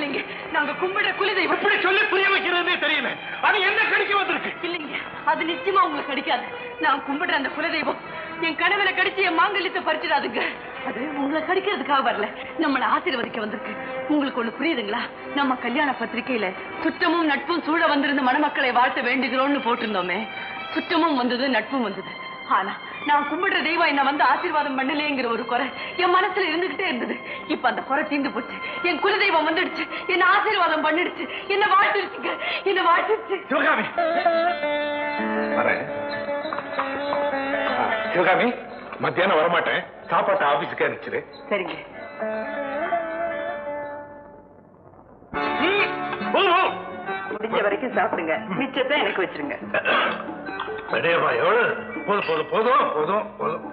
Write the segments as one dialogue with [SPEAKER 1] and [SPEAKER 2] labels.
[SPEAKER 1] இல்லைங்க நாங்க கும்பிடுற குலதெய்வம்
[SPEAKER 2] எப்படி சொல்லி புரிய வைக்கிறதுனே தெரியல அது என்ன கடிக்க வந்திருக்கு
[SPEAKER 1] இல்லைங்க அது நிச்சயமா உங்களுக்கு கிடைக்காது நான் கும்பிடுற அந்த குலதெய்வம் என் கனவுல கடிச்சு என் மாங்கல்யத்தை பறிச்சிடாதுங்க அது உங்களை கடிக்கிறதுக்காக வரல நம்மளை ஆசீர்வதிக்க வந்திருக்கு உங்களுக்கு ஒண்ணு புரியுதுங்களா நம்ம கல்யாண பத்திரிக்கையில சுற்றமும் நட்பும் சூழ வந்திருந்த மணமக்களை வாழ்த்த வேண்டுகிறோம்னு போட்டிருந்தோமே சுற்றமும் வந்தது நட்பும் வந்தது ஆனா நான் கும்பிடுற தெய்வம் என்ன வந்து ஆசீர்வாதம் பண்ணலையேங்கிற ஒரு குறை என் மனசுல இருந்துகிட்டே இருந்தது இப்ப அந்த குறை தீர்ந்து போச்சு என் குலதெய்வம் வந்துடுச்சு என்ன ஆசீர்வாதம் பண்ணிடுச்சு என்ன வாழ்த்துருச்சுங்க என்ன வாழ்த்துருச்சு
[SPEAKER 2] சிவகாமி வரேன் ஆ, சிவகாமி மத்தியானம் வரமாட்டேன் சாப்பாட்டை ஆபீஸுக்கே அனுப்பிச்சிரு
[SPEAKER 1] சரிங்க
[SPEAKER 2] ம், போதும், போதும்.
[SPEAKER 1] முடிஞ்ச வரைக்கும் சாப்பிடுங்க மிச்சத்தை எனக்கு வச்சிருங்க
[SPEAKER 2] அடேப்பா, எவ்வளவு? போதும் போதும் போதும் போதும் போதும்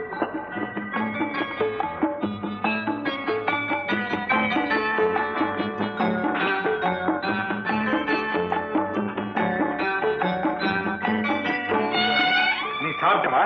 [SPEAKER 2] நீ சாப்பிட்டமா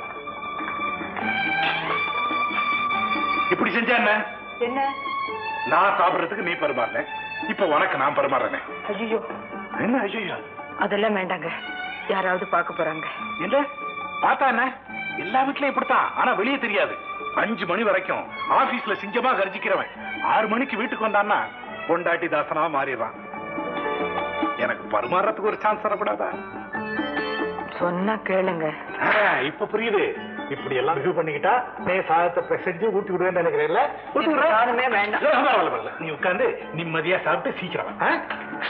[SPEAKER 2] இப்படி செஞ்சா என்ன
[SPEAKER 1] என்ன
[SPEAKER 2] நான் சாப்பிடுறதுக்கு நீ பரிமாறல இப்ப உனக்கு நான் பரிமாறனே
[SPEAKER 1] ஐயோ
[SPEAKER 2] என்ன ஐயோ
[SPEAKER 1] அதெல்லாம் வேண்டாங்க யாராவது பார்க்க போறாங்க
[SPEAKER 2] என்ன பார்த்தா என்ன எல்லா வீட்லயும் இப்படித்தான் ஆனா வெளியே தெரியாது அஞ்சு மணி வரைக்கும் ஆபீஸ்ல சிங்கமா கர்ஜிக்கிறவன் ஆறு மணிக்கு வீட்டுக்கு வந்தான்னா பொண்டாட்டி தாசனா மாறிடுறான் எனக்கு பரிமாறத்துக்கு ஒரு சான்ஸ் தரக்கூடாதா
[SPEAKER 1] சொன்னா கேளுங்க
[SPEAKER 2] ஆ, இப்ப புரியுது இப்படி எல்லாம் ரிவ்யூ பண்ணிக்கிட்டா நே சாதத்தை பிசைஞ்சு ஊட்டி விடுவேன்னு நினைக்கிறேன்ல ஊட்டி விடுறேன்.
[SPEAKER 1] சாதமே வேண்டாம்.
[SPEAKER 2] இல்ல, பரவாயில்ல, பரவாயில்ல. நீ உட்கார்ந்து நிம்மதியா சாப்பிட்டு சீக்கிரம் வா, ஆ?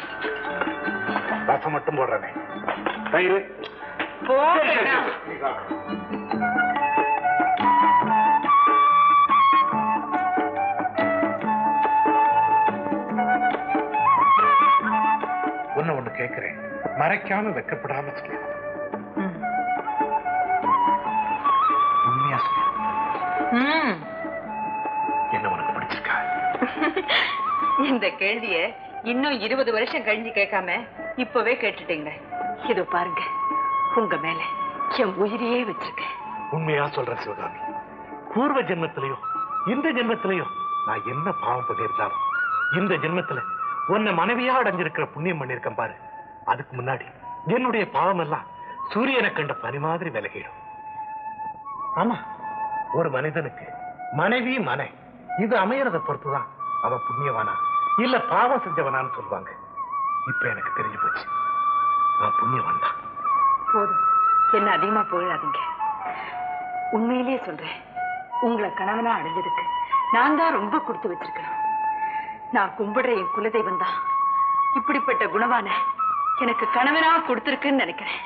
[SPEAKER 2] ரசம் மட்டும் போடுறேனே தயிர் சரி, சரி, சரி. நீ சாப்பிடு. ஒண்ணு ஒண்ணு கேட்கிறேன் மறைக்காம வெக்கப்படாம சொல்லு உண்மையா சொல்லு
[SPEAKER 1] ம்.
[SPEAKER 2] என்ன உனக்கு பிடிச்சிருக்கா
[SPEAKER 1] இந்த கேள்விய இன்னும் இருபது வருஷம் கழிஞ்சு கேட்காம இப்பவே கேட்டுட்டீங்க இதோ பாருங்க உங்க மேல என் உயிரையே வச்சிருக்கேன்
[SPEAKER 2] உண்மையா சொல்றேன் சிவகாமி பூர்வ ஜென்மத்திலையோ இந்த ஜென்மத்திலையோ நான் என்ன பாவம் பண்ணியிருந்தாலும் இந்த ஜென்மத்துல உன்னை மனைவியா அடைஞ்சிருக்கிற புண்ணியம் பண்ணிருக்கேன் பாரு அதுக்கு முன்னாடி என்னுடைய பாவம் எல்லாம் சூரியனை கண்ட பனி மாதிரி விலகிடும் ஆமா ஒரு மனிதனுக்கு மனைவி மனை இது அமையறத பொறுத்துதான் அவன் புண்ணியவானா இல்ல பாவம் செஞ்சவனான்னு சொல்லுவாங்க இப்ப எனக்கு தெரிஞ்சு போச்சு நான் புண்ணியவான் தான்
[SPEAKER 1] போதும் என்ன அதிகமா புகழாதீங்க உண்மையிலேயே சொல்றேன் உங்களை கணவனா அடைஞ்சதுக்கு நான் தான் ரொம்ப கொடுத்து வச்சிருக்கேன் நான் கும்பிடுற என் குலதெய்வம் தான் இப்படிப்பட்ட குணவான எனக்கு கணவனா கொடுத்திருக்குன்னு நினைக்கிறேன்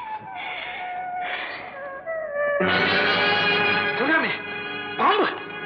[SPEAKER 2] சுனாமி பாம்பு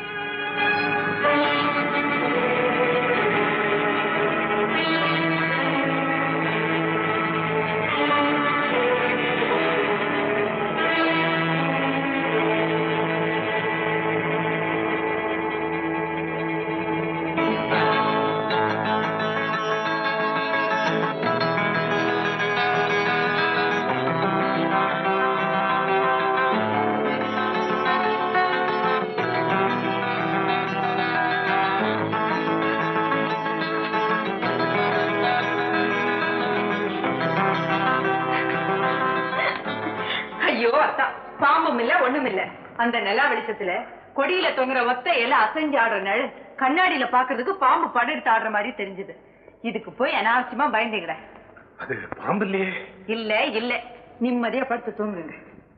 [SPEAKER 1] ஐயோ அத்தா பாம்பும் இல்ல ஒண்ணும் இல்ல அந்த நிலா வெளிச்சத்துல கொடியில தொங்குற ஒத்த இலை அசைஞ்சு ஆடுற நிழல் கண்ணாடியில பாக்குறதுக்கு பாம்பு படம் எடுத்து ஆடுற மாதிரி தெரிஞ்சது இதுக்கு போய் அனாவசியமா பயந்துக்கிட
[SPEAKER 2] அது பாம்பு இல்லையே
[SPEAKER 1] இல்ல இல்ல நிம்மதியா படுத்து தூங்குங்க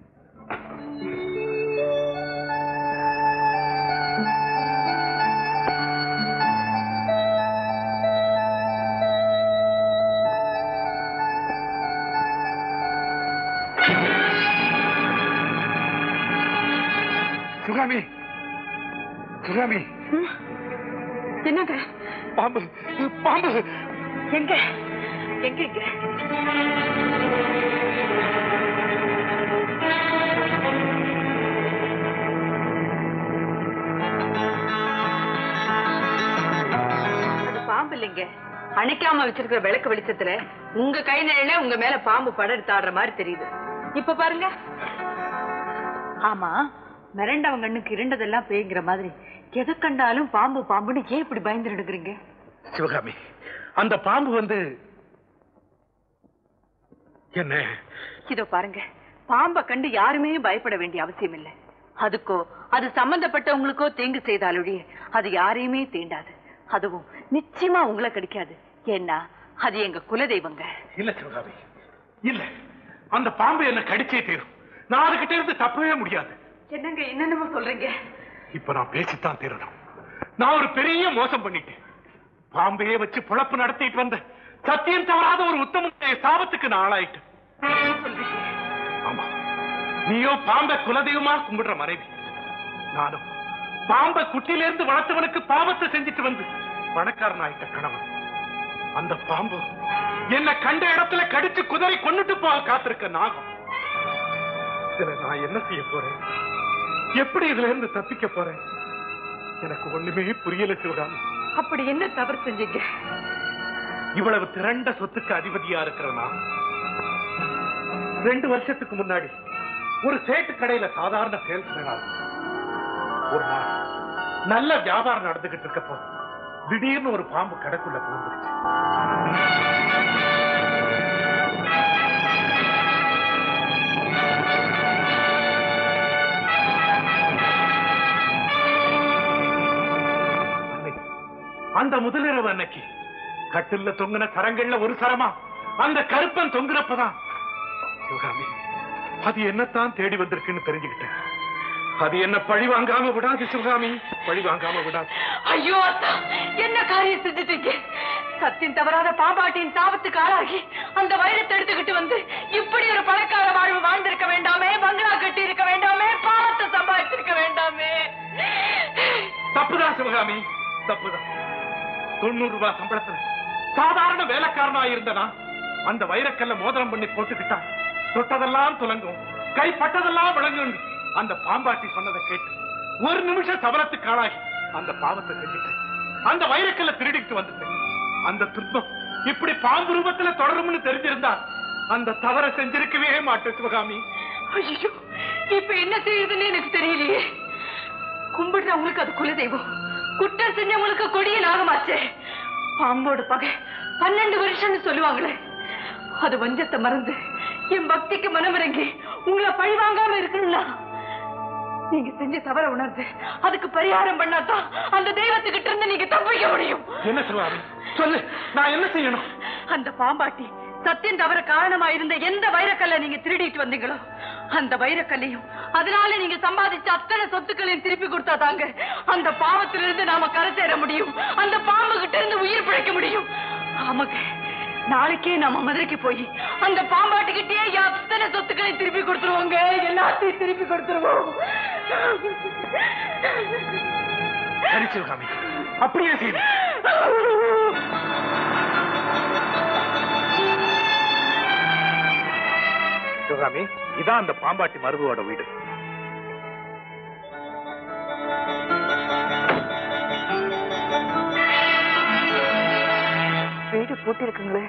[SPEAKER 2] சுகாமி சுகாமி
[SPEAKER 1] என்னங்க
[SPEAKER 2] பாம்பு பாம்பு
[SPEAKER 1] எங்க எங்க எங்க அது பாம்பு இல்லைங்க அணைக்காம வச்சிருக்கிற விளக்கு வெளிச்சத்துல உங்க கை நிழல உங்க மேல பாம்பு படம் எடுத்து ஆடுற மாதிரி தெரியுது இப்ப பாருங்க ஆமா மிரண்டவங்க கண்ணுக்கு இருண்டதெல்லாம் பேய்ங்கிற மாதிரி எதை கண்டாலும் பாம்பு பாம்புன்னு ஏன் இப்படி பயந்து எடுக்கிறீங்க
[SPEAKER 2] சிவகாமி அந்த பாம்பு வந்து என்ன
[SPEAKER 1] இதோ பாருங்க பாம்பை கண்டு யாருமே பயப்பட வேண்டிய அவசியம் இல்லை அதுக்கோ அது சம்பந்தப்பட்டவங்களுக்கோ தீங்கு செய்தாலொழிய அது யாரையுமே தீண்டாது அதுவும் நிச்சயமா உங்களை கிடைக்காது ஏன்னா அது எங்க குலதெய்வங்க
[SPEAKER 2] இல்ல சிவகாமி இல்ல அந்த பாம்பு என்ன கடிச்சே தீரும் நான் அதுகிட்ட இருந்து தப்பவே முடியாது
[SPEAKER 1] என்னங்க என்னென்னமோ சொல்றீங்க
[SPEAKER 2] இப்ப நான் பேசித்தான் தீரணும் நான் ஒரு பெரிய மோசம் பண்ணிட்டேன் பாம்பையே வச்சு பொழப்பு நடத்திட்டு வந்த சத்தியம் தவறாத ஒரு உத்தம சாபத்துக்கு நான் ஆளாயிட்டேன்
[SPEAKER 1] சொல்றீங்க
[SPEAKER 2] ஆமா நீயோ பாம்பை குலதெய்வமா கும்பிடுற மனைவி நானும் பாம்பை குட்டியில இருந்து வளர்த்தவனுக்கு பாவத்தை செஞ்சுட்டு வந்து பணக்காரன் ஆயிட்ட கணவன் அந்த பாம்பு என்ன கண்ட இடத்துல கடிச்சு குதறி கொன்னுட்டு போக காத்திருக்க நாகம் இதுல நான் என்ன செய்ய போறேன் எப்படி இதுல இருந்து தப்பிக்க போறேன் எனக்கு ஒண்ணுமே புரியல சிவகாமி
[SPEAKER 1] அப்படி என்ன தவறு செஞ்சீங்க
[SPEAKER 2] இவ்வளவு திரண்ட சொத்துக்கு அதிபதியா இருக்கிற நான் ரெண்டு வருஷத்துக்கு முன்னாடி ஒரு சேட்டு கடையில சாதாரண சேல்ஸ்மேனா ஒரு நாள் நல்ல வியாபாரம் நடந்துகிட்டு இருக்கப்போ திடீர்னு ஒரு பாம்பு கடைக்குள்ள புகுந்துருச்சு அன்னைக்கு, அந்த முதலிரவு அன்னைக்கு கட்டில்ல தொங்குன சரங்கள்ல ஒரு சரமா அந்த கருப்பன் தொங்குறப்பதான் சிவகாமி அது என்னத்தான் தேடி வந்திருக்குன்னு தெரிஞ்சுக்கிட்டேன் அது என்ன பழி வாங்காம விடாது சிவகாமி பழி வாங்காம விடாது
[SPEAKER 1] ஐயோ அத்தா என்ன காரியம் செஞ்சுட்டீங்க சத்தியம் தவறாத பாம்பாட்டியின் சாபத்துக்கு ஆளாகி அந்த வைரத்தை எடுத்துக்கிட்டு வந்து இப்படி ஒரு பணக்கார வாழ்வு வாழ்ந்திருக்க வேண்டாமே பங்களா கட்டி இருக்க வேண்டாமே பாவத்தை சம்பாதிச்சிருக்க வேண்டாமே
[SPEAKER 2] தப்புதான் சிவகாமி தப்புதான் தொண்ணூறு ரூபாய் சம்பளத்துல சாதாரண வேலைக்காரனா இருந்தனா அந்த வைரக்கல்ல மோதிரம் பண்ணி போட்டுக்கிட்டான் தொட்டதெல்லாம் துலங்கும் கைப்பட்டதெல்லாம் விளங்கும் அந்த பாம்பாட்டி சொன்னதை கேட்டு ஒரு நிமிஷம் சபலத்துக்கு ஆளாகி அந்த பாவத்தை செஞ்சுட்டேன் அந்த வைரக்கல்ல திருடிட்டு வந்துட்டேன் அந்த துன்பம் இப்படி பாம்பு ரூபத்துல தொடரும்னு தெரிஞ்சிருந்தா அந்த தவறை செஞ்சிருக்கவே மாட்டேன் சிவகாமி
[SPEAKER 1] ஐயோ இப்ப என்ன செய்யுதுன்னு எனக்கு தெரியலையே கும்பிடுறவங்களுக்கு அது குலதெய்வம் குற்றம் செஞ்சவங்களுக்கு கொடிய நாகமாச்சே பாம்போட பகை பன்னெண்டு வருஷம்னு சொல்லுவாங்களே அது வஞ்சத்தை மறந்து என் பக்திக்கு மனமிறங்கி உங்களை பழி வாங்காம இருக்கணும்னா நீங்க செஞ்ச தவற உணர்ந்து அதுக்கு பரிகாரம் பண்ணாதான் அந்த தெய்வத்துக்கிட்ட இருந்து நீங்க தப்பிக்க முடியும்
[SPEAKER 2] என்ன சிவகாமி சொல்லு நான் என்ன செய்யணும்
[SPEAKER 1] அந்த பாம்பாட்டி சத்தியம் தவற காரணமா இருந்த எந்த வைரக்கல்லை நீங்க திருடிட்டு வந்தீங்களோ அந்த வைரக்கல்லையும் அதனால நீங்க சம்பாதிச்ச அத்தனை சொத்துக்களையும் திருப்பி கொடுத்தா தாங்க அந்த பாவத்திலிருந்து நாம கரை சேர முடியும் அந்த பாம்பு கிட்ட இருந்து உயிர் பிழைக்க முடியும் ஆமாங்க நாளைக்கே நாம மதுரைக்கு போய் அந்த பாம்பாட்டுக்கிட்டே அத்தனை சொத்துக்களையும் திருப்பி கொடுத்துருவோங்க எல்லாத்தையும் திருப்பி கொடுத்துருவோம்
[SPEAKER 2] சரி சிவகாமி அப்படியே செய்யுங்க சிவகாமி இதான் அந்த பாம்பாட்டி மருதுவோட வீடு
[SPEAKER 1] வீடு பூட்டி இருக்குங்களே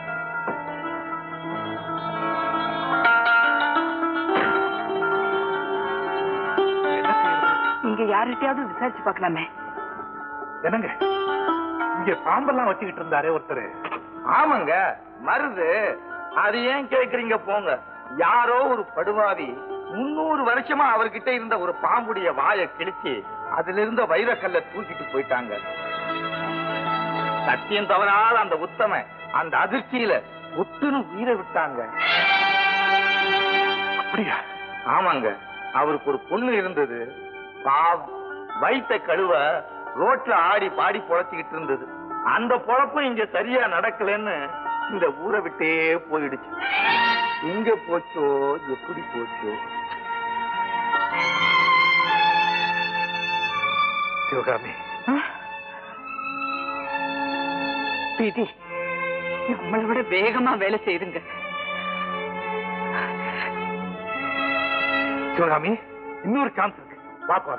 [SPEAKER 2] என்ன செய்யறது?
[SPEAKER 1] நீங்க யார்கிட்டயாவது விசாரிச்சு பார்க்கலாமே
[SPEAKER 2] என்னங்க இங்க பாம்பெல்லாம் வச்சுக்கிட்டு இருந்தாரே ஒருத்தர்
[SPEAKER 3] ஆமாங்க மருது அது ஏன் கேக்குறீங்க போங்க யாரோ ஒரு படுவாவி முன்னூறு வருஷமா அவர்கிட்ட இருந்த ஒரு பாம்புடைய வாயை கிழிச்சு அதுல இருந்த வைரக்கல்ல தூக்கிட்டு போயிட்டாங்க சத்தியம் தவறாத அந்த உத்தம அந்த அதிர்ச்சியில உத்துன்னு உயிரை விட்டாங்க
[SPEAKER 2] அப்படியா
[SPEAKER 3] ஆமாங்க அவருக்கு ஒரு பொண்ணு இருந்தது பாவம் வைத்த கழுவ ரோட்ல ஆடி பாடி பொழைச்சுக்கிட்டு இருந்தது அந்த பொழப்பும் இங்க சரியா நடக்கலன்னு இந்த ஊரை விட்டே போயிடுச்சு எங்க போச்சோ எப்படி போச்சோ
[SPEAKER 2] சிவகாமி
[SPEAKER 1] பிரீத்தி நம்மளை விட வேகமா வேலை செய்யுதுங்க
[SPEAKER 2] சிவகாமி இன்னொரு சான்ஸ் இருக்கு பாப்பா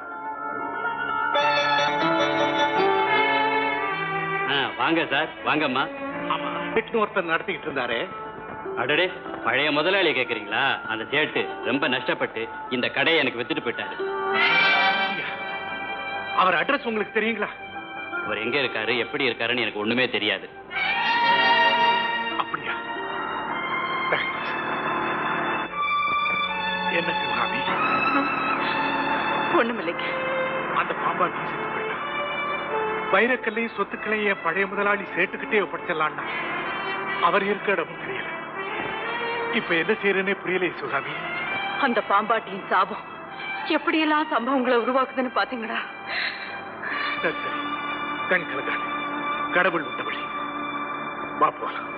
[SPEAKER 4] ஆ, வாங்க சார் வாங்கம்மா
[SPEAKER 2] ஆமா வீட்டுல ஒருத்தர் நடத்திக்கிட்டு இருந்தாரே
[SPEAKER 4] அடடே பழைய முதலாளி கேக்குறீங்களா அந்த சேட்டு ரொம்ப நஷ்டப்பட்டு இந்த கடையை எனக்கு வித்துட்டு போயிட்டாரு
[SPEAKER 2] அவர் அட்ரஸ் உங்களுக்கு தெரியுங்களா
[SPEAKER 4] அவர் எங்க இருக்காரு எப்படி இருக்காருன்னு எனக்கு ஒண்ணுமே தெரியாது
[SPEAKER 2] அப்படியா Thanks. என்ன சிவகாமி
[SPEAKER 1] ஒண்ணுமில்லைங்க
[SPEAKER 2] அந்த பாம்பாட்டி செத்து போயிட்டான் வைரக்கல்லையும் சொத்துக்களையும் என் பழைய முதலாளி சேட்டுக்கிட்டே ஒப்படைச்சிடலான்னா அவர் இருக்க இடமும் தெரியல இப்ப என்ன செய்யறேன்னே புரியல சிவகாமி
[SPEAKER 1] அந்த பாம்பாட்டியின் சாபம் எப்படியெல்லாம் சம்பவங்களை உருவாக்குதுன்னு பாத்தீங்களா
[SPEAKER 2] சரி சரி கண் கலங்காது கடவுள் விட்டபடி வா போலாம்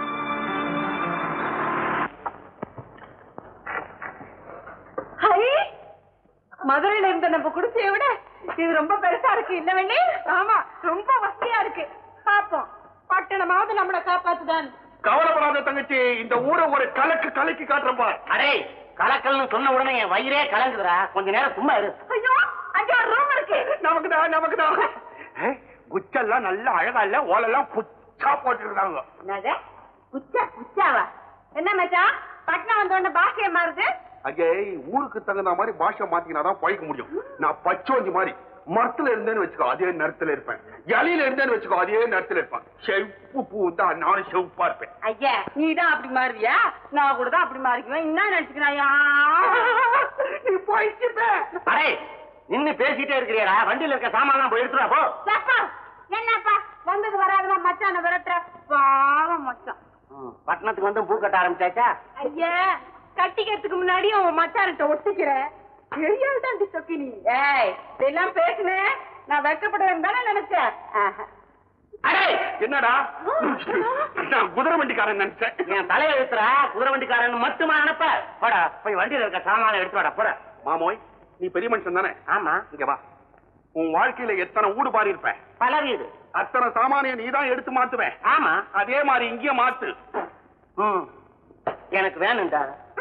[SPEAKER 1] மதுரையில இருந்த நம்ம குடிசையை விட இது ரொம்ப பெருசா இருக்கு இல்ல வேணே ஆமா ரொம்ப வசதியா இருக்கு பாப்போம் பட்டணமாவது நம்மளை காப்பாத்துதான்
[SPEAKER 3] கவலைப்படாத தங்கச்சி இந்த ஊரை ஒரு கலக்கு கலக்கி காட்டுறேன் பார்
[SPEAKER 5] அடே கலக்கல்னு சொன்ன உடனே என் வயிறே கலங்குதுடா கொஞ்ச நேரம் சும்மா இரு
[SPEAKER 1] ஐயோ அங்க ஒரு ரூம் இருக்கு
[SPEAKER 3] நமக்கு தான் நமக்கு தான் குச்செல்லாம் நல்ல அழகா இல்ல ஓலெல்லாம் புச்சா போட்டுருக்காங்க
[SPEAKER 1] என்னது புச்சா புச்சாவா என்ன மச்சான் பட்னம் வந்த உடனே பாஷைய மாறுது
[SPEAKER 3] அங்கே ஊருக்கு தகுந்த மாதிரி பாஷை மாத்திக்கினாதான் பழைக்க முடியும் நான் பச்சோஞ்சி மாதிரி மரத்துல இருந்தேன்னு வச்சுக்கோ அதே நேரத்துல இருப்பேன் இலையில இருந்தேன்னு வச்சுக்கோ அதே நேரத்துல இருப்பேன் செவப்பு பூ தான் நானும் செவப்பா இருப்பேன்
[SPEAKER 1] ஐயா நீ தான் அப்படி மாறுவியா நான் கூட தான் அப்படி மாறிக்குவேன் என்ன நினைச்சுக்கிறாயா
[SPEAKER 3] நீ போயிட்டு
[SPEAKER 5] அடே நின்னு பேசிட்டே இருக்கிறியடா வண்டியில இருக்க சாமான் போய் எடுத்துடா போ
[SPEAKER 1] என்னப்பா வந்தது வராதுமா மச்சான விரட்டுற பாவம் மச்சான்
[SPEAKER 5] ம், பட்டணத்துக்கு வந்து பூ கட்ட ஆரம்பிச்சாச்சா
[SPEAKER 1] ஐயா கட்டிக்கிறதுக்கு முன்னாடி உன் மச்சான்கிட்ட ஒட்டிக்கிற பெரியாள் தான் சொக்கி நீ ஏய் இதெல்லாம் பேசுனேன் நான் வெட்கப்படுவேன் தானே நினைச்சேன் ஆஹா.
[SPEAKER 3] அடே என்னடா நான் குதிரை வண்டிக்காரன் நினைச்சேன்
[SPEAKER 5] என் தலையை எழுத்துறா குதிரை வண்டிக்காரன் மட்டுமா நினைப்ப போடா போய் வண்டியில இருக்க சாமான எடுத்து வாடா போட
[SPEAKER 3] மாமோய் நீ பெரிய மனுஷன் தானே
[SPEAKER 5] ஆமா
[SPEAKER 3] இங்க வா உன் வாழ்க்கையில எத்தனை ஊடு பாரி இருப்ப
[SPEAKER 5] பலரியுது
[SPEAKER 3] அத்தனை சாமானிய நீ தான் எடுத்து மாத்துவேன்
[SPEAKER 5] ஆமா
[SPEAKER 3] அதே மாதிரி இங்கே மாத்து
[SPEAKER 5] ம் எனக்கு வேணும்டா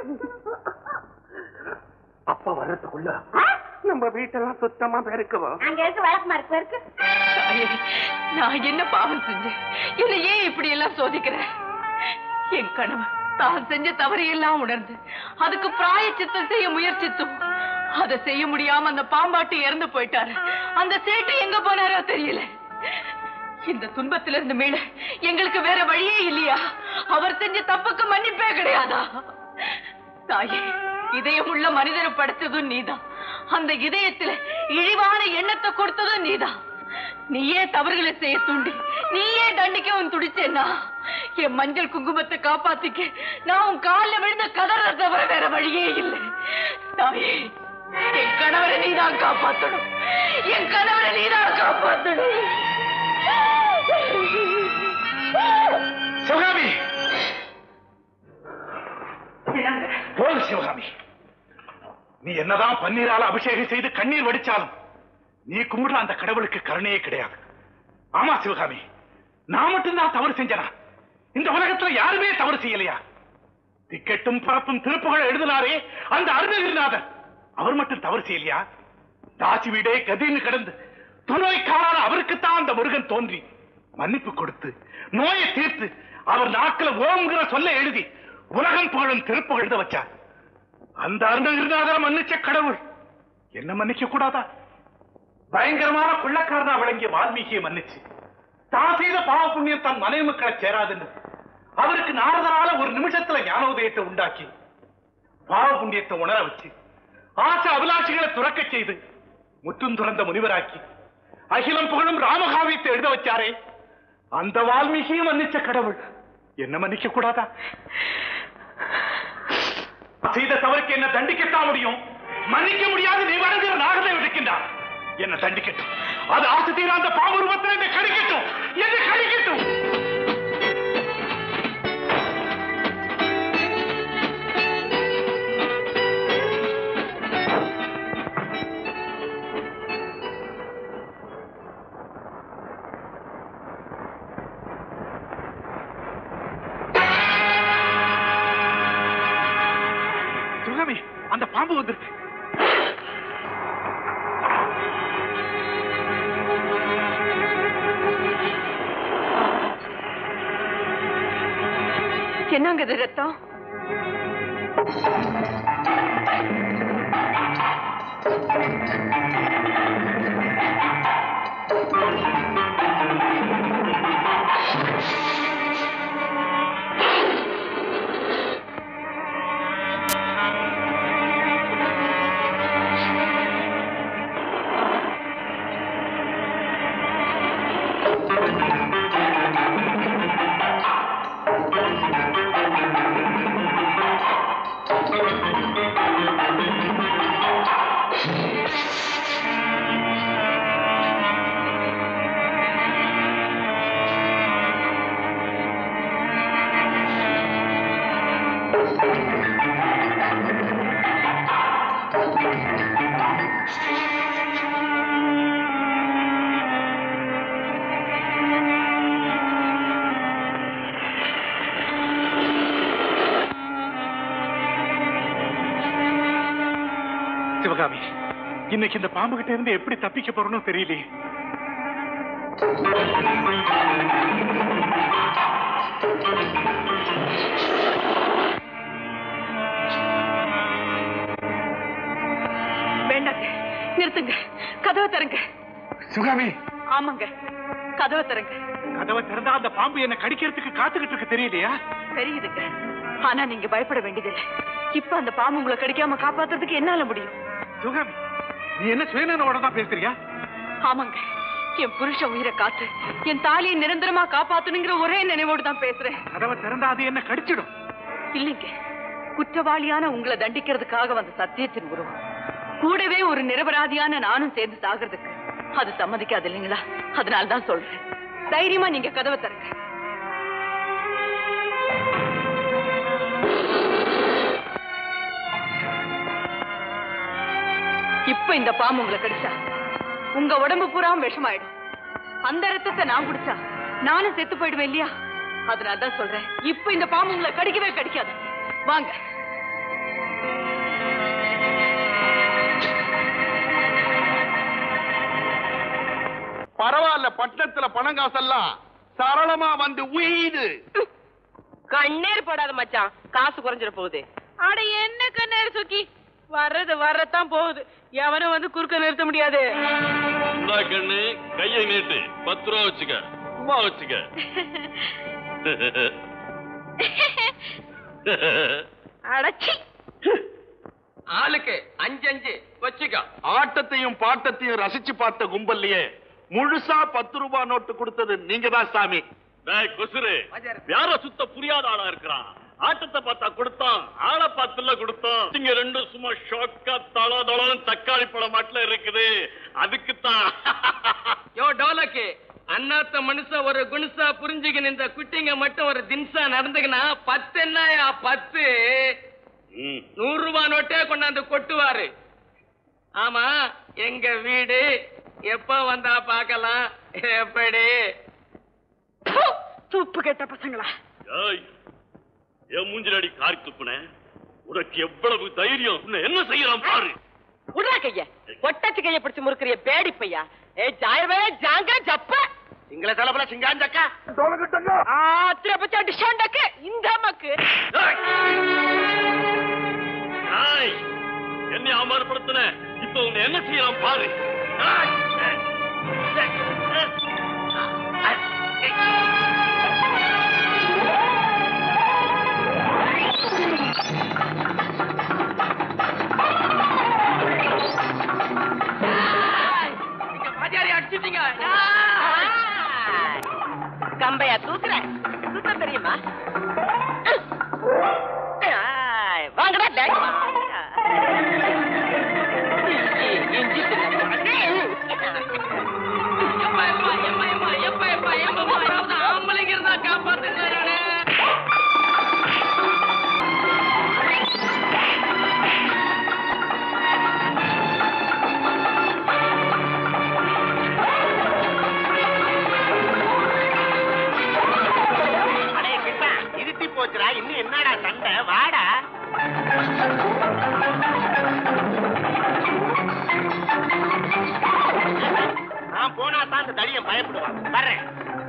[SPEAKER 3] அப்ப வர்றதுக்குள்ள நம்ம வீட்டெல்லாம் சுத்தமா பெருக்குவோம்
[SPEAKER 1] அங்க இருக்க வழக்கமா இருக்கு இருக்கு நான் என்ன பாவம் செஞ்சேன் என்ன ஏன் இப்படி எல்லாம் சோதிக்கிறேன் என் கணவன் தான் செஞ்ச தவறையெல்லாம் உணர்ந்து அதுக்கு பிராயச்சித்தம் செய்ய முயற்சித்தும் அதை செய்ய முடியாம அந்த பாம்பாட்டி இறந்து போயிட்டாரு அந்த சேட்டு எங்க போனாரோ தெரியல இந்த துன்பத்திலிருந்து மீள எங்களுக்கு வேற வழியே இல்லையா அவர் செஞ்ச தப்புக்கு மன்னிப்பே கிடையாதா தாயே இதயமுள்ள மனிதனை படைச்சதும் நீதான் அந்த இதயத்துல இழிவான எண்ணத்தை கொடுத்ததும் நீதான் நீயே தவறுகளை செய்ய தூண்டி நீயே தண்டிக்கவும் துடிச்சேன்னா என் மஞ்சள் குங்குமத்தை காப்பாத்திக்க நான் உன் காலில் விழுந்த கதற தவிர வேற வழியே இல்லை தாயே என் கணவரை நீதான் காப்பாத்தணும் என் கணவரை நீதான் காப்பாத்தணும்
[SPEAKER 2] சிவகாமி போது சிவகாமி நீ என்னதான் பன்னீரால அபிஷேகம் செய்து கண்ணீர் வடிச்சாலும் நீ கும்பிடுற அந்த கடவுளுக்கு கருணையே கிடையாது ஆமா சிவகாமி நான் மட்டும்தான் தவறு செஞ்சனா இந்த உலகத்துல யாருமே தவறு செய்யலையா திக்கெட்டும் பரப்பும் திருப்புகள் எழுதினாரே அந்த அருணகிரிநாதர் அவர் மட்டும் தவறு செய்யலையா தாசி வீடே கதின்னு கிடந்து துணோய்க்காரான அவருக்குத்தான் அந்த முருகன் தோன்றி மன்னிப்பு கொடுத்து நோயை தீர்த்து அவர் நாக்கில ஓம்ங்கிற சொல்ல எழுதி உலகம் புகழும் திருப்பு எழுத வச்சார் அந்த அருணகிரிநாதரை மன்னிச்ச கடவுள் என்ன மன்னிக்க கூடாதா பயங்கரமான கொள்ளக்காரனா விளங்கிய வால்மீகியை மன்னிச்சு தான் செய்த பாவ புண்ணியம் தன் மனைவி மக்களை சேராதுன்னு அவருக்கு நாரதரால ஒரு நிமிஷத்துல ஞானோதயத்தை உண்டாக்கி பாவ புண்ணியத்தை உணர வச்சு ஆசை அபிலாஷிகளை துறக்க செய்து முற்றும் துறந்த முனிவராக்கி அகிலம் புகழும் ராமகாவியத்தை எழுத வச்சாரே அந்த வால்மீகியும் மன்னிச்ச கடவுள் என்ன மன்னிக்க கூடாதா செய்த தவறுக்கு என்ன தண்டிக்கத்தான் முடியும் மன்னிக்க முடியாது நீ வணங்குற நாகதை விடுக்கின்றார் என்ன தண்டிக்கட்டும் அது ஆசை தீர அந்த பாவரூபத்தில் என்ன கடிக்கட்டும் என்ன கடிக்கட்டும் சிவகாமி அந்த பாம்பு வந்துருச்சு
[SPEAKER 1] என்னங்க இது ரத்தம்
[SPEAKER 2] சிவகாமி இன்னைக்கு இந்த பாம்பு கிட்ட இருந்து எப்படி தப்பிக்க போறோம்னோ தெரியலையே
[SPEAKER 1] வேண்டாங்க நிறுத்துங்க கதவை தரங்க
[SPEAKER 2] சிவகாமி
[SPEAKER 1] ஆமாங்க கதவை தரங்க
[SPEAKER 2] கதவை திறந்தா அந்த பாம்பு என்ன கடிக்கிறதுக்கு காத்துக்கிட்டு இருக்கு தெரியலையா
[SPEAKER 1] தெரியுதுங்க ஆனா நீங்க பயப்பட வேண்டியதில்லை இப்ப அந்த பாம்பு உங்களை கடிக்காம காப்பாத்துறதுக்கு என்னால முடியும்
[SPEAKER 2] சிவகாமி நீ என்ன சுயநலோட தான் பேசுறியா
[SPEAKER 1] ஆமாங்க என் புருஷ உயிரை காத்து என் தாலியை நிரந்தரமா காப்பாத்தணுங்கிற ஒரே நினைவோடு தான் பேசுறேன்
[SPEAKER 2] கதவை திறந்தா அது என்ன கடிச்சிடும்
[SPEAKER 1] இல்லைங்க குற்றவாளியான உங்களை தண்டிக்கிறதுக்காக வந்த சத்தியத்தின் உருவம் கூடவே ஒரு நிரபராதியான நானும் சேர்ந்து சாகிறதுக்கு அது சம்மதிக்காது இல்லைங்களா அதனால தான் சொல்றேன் தைரியமா நீங்க கதவை தரங்க இப்ப இந்த பாம்பு உங்களை கடிச்சா உங்க உடம்பு பூரா விஷமாயிடும் அந்த ரத்தத்தை நான் குடிச்சா நானும் செத்து போயிடுவேன் இல்லையா அதனால தான் சொல்றேன் இப்ப இந்த பாம்பு உங்களை கடிக்கவே கடிக்காது வாங்க
[SPEAKER 3] பரவாயில்ல பட்டணத்துல பணம் காசெல்லாம் சரளமா வந்து உயிது
[SPEAKER 6] கண்ணீர் படாத மச்சான் காசு குறைஞ்சிட போகுது அட என்ன கண்ணீர் சுக்கி வர்றது வர்றதான் போகுது எவனும் வந்து குறுக்க நிறுத்த முடியாது
[SPEAKER 4] இந்தா கண்ணு கையை நீட்டு பத்து ரூபா வச்சுக்க சும்மா வச்சுக்க
[SPEAKER 6] அடச்சி
[SPEAKER 3] ஆளுக்கு அஞ்சு அஞ்சு வச்சுக்க ஆட்டத்தையும் பாட்டத்தையும் ரசிச்சு பார்த்த கும்பல்லையே முழுசா பத்து ரூபாய் நோட்டு கொடுத்தது நீங்க தான் சாமி
[SPEAKER 4] டேய் கொசுரு யார சுத்த புரியாத ஆளா இருக்கிறான் ஆட்டத்தை பார்த்தா கொடுத்தான் ஆளை பார்த்துல கொடுத்தான் இங்க ரெண்டும் சும்மா ஷாக்கா தள தளம் தக்காளி பழம் மாட்டுல இருக்குது அதுக்கு தான்
[SPEAKER 7] யோ டோலக்கு அண்ணாத்த மனுஷ ஒரு குணுசா புரிஞ்சுக்கின இந்த குட்டிங்க மட்டும் ஒரு தின்சா நடந்துக்கினா பத்து என்னயா பத்து நூறு ரூபாய் நோட்டே கொண்டாந்து கொட்டுவாரு ஆமா எங்க வீடு எப்ப வந்தா பார்க்கலாம் எப்படி
[SPEAKER 1] துப்பு கெட்ட பசங்களா
[SPEAKER 4] ஏய், என் மூஞ்சிலடி காரி துப்புன உனக்கு எவ்வளவு தைரியம் உன்னை என்ன செய்யலாம் பாரு
[SPEAKER 6] விடுறா கைய பொட்டாச்சு கைய பிடிச்சு முறுக்கிறிய பேடி பையா ஏ ஜாயவே ஜாங்க ஜப்ப
[SPEAKER 3] சிங்கள தலைப்புல சிங்காஞ்சக்கா
[SPEAKER 6] ஆத்திர பச்சா டிஷாண்டக்கு இந்த மக்கு
[SPEAKER 4] ஏய், என்னை அவமானப்படுத்தின இப்ப உன்னை என்ன செய்யலாம் பாரு ஏய், ஏய், ஏய்,
[SPEAKER 7] பாத்தியாரி அடிச்சிட்டீங்க
[SPEAKER 6] கம்பையா தூக்குறேன் தூக்க தெரியுமா ஆய், வாங்கடா டேய். இஞ்சி
[SPEAKER 7] எப்பா எப்பா எப்பா எப்பா எப்பா எப்பா எப்பா ஏதாவது ஆம்பளைங்க இருந்தா காப்பாத்துங்க
[SPEAKER 5] அடே கிட்டா இருட்டி போச்சுடா இன்னும் என்னடா சண்டை வாடா நான் போனா தான் அந்த தடியன் பயப்படுவான் வர்றேன்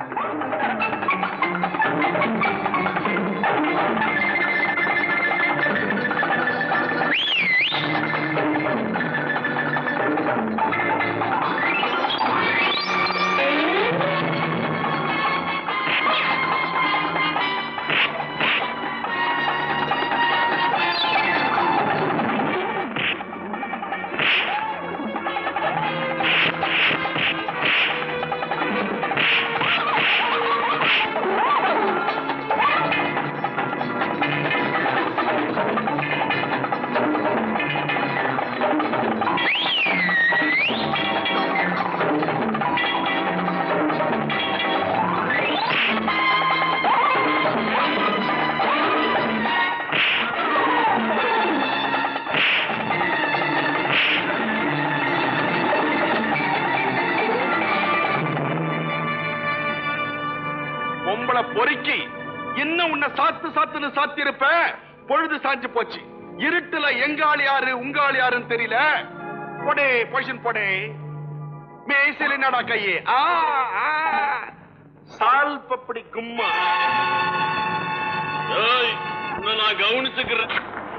[SPEAKER 3] பொம்பளை பொறுக்கி இன்னும் உன்னை சாத்து சாத்துன்னு சாத்திருப்ப பொழுது சாஞ்சு போச்சு இருட்டுல எங்க ஆள் யாரு உங்க ஆள் யாருன்னு தெரியல
[SPEAKER 8] போடு பொசிஷன் போடு மேசில் என்னடா கையே ஆ ஆ. சால் பப்படி கும்மா
[SPEAKER 4] ஏய் உன்னை நான் கவனிச்சுக்கிறேன்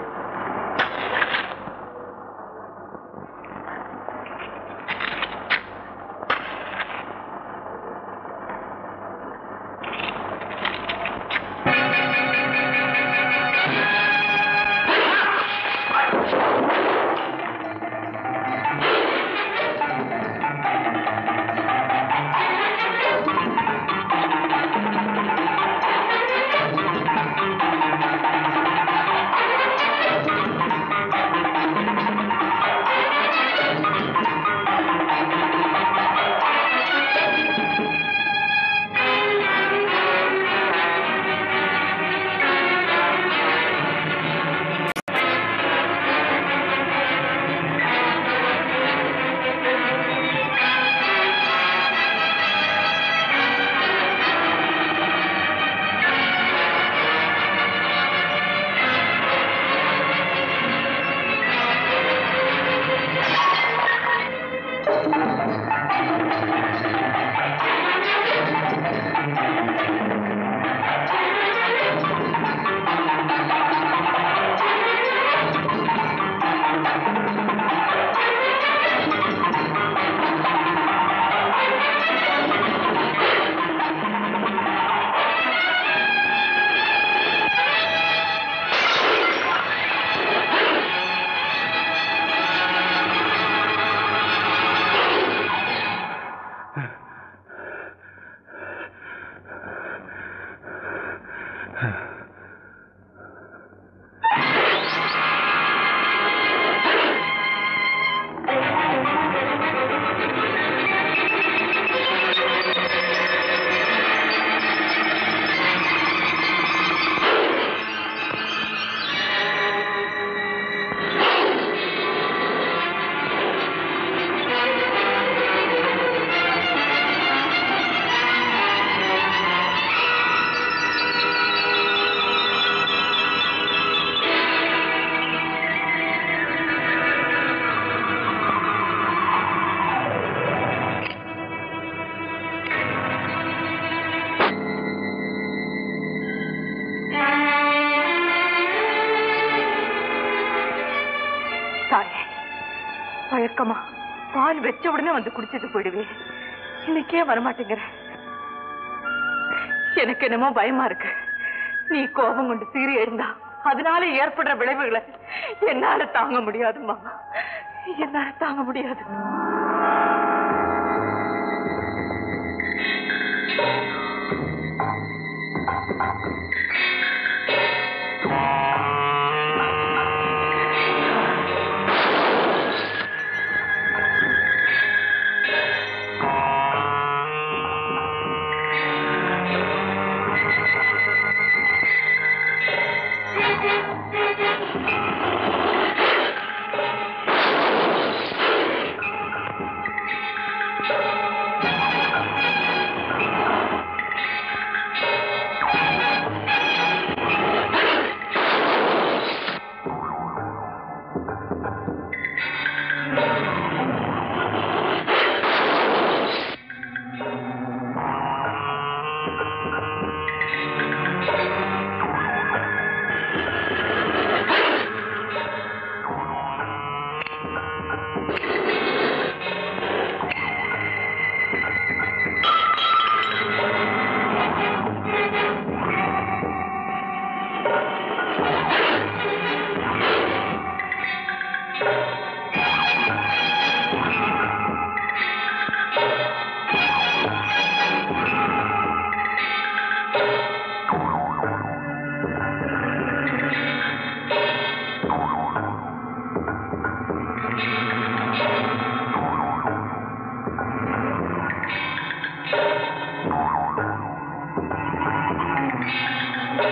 [SPEAKER 1] தாயே வழக்கமா பால் வச்ச உடனே வந்து குடிச்சிட்டு போயிடுவே இன்னைக்கே வரமாட்டேங்கிற எனக்கு என்னமோ பயமா இருக்கு நீ கோபம் கொண்டு சீறி எழுந்தா அதனால ஏற்படுற விளைவுகளை என்னால தாங்க முடியாதும்மா என்னால தாங்க முடியாது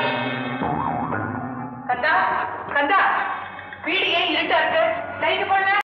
[SPEAKER 1] கந்தா கந்தா வீடு ஏன் இருட்டா இருக்கு லைட் போடல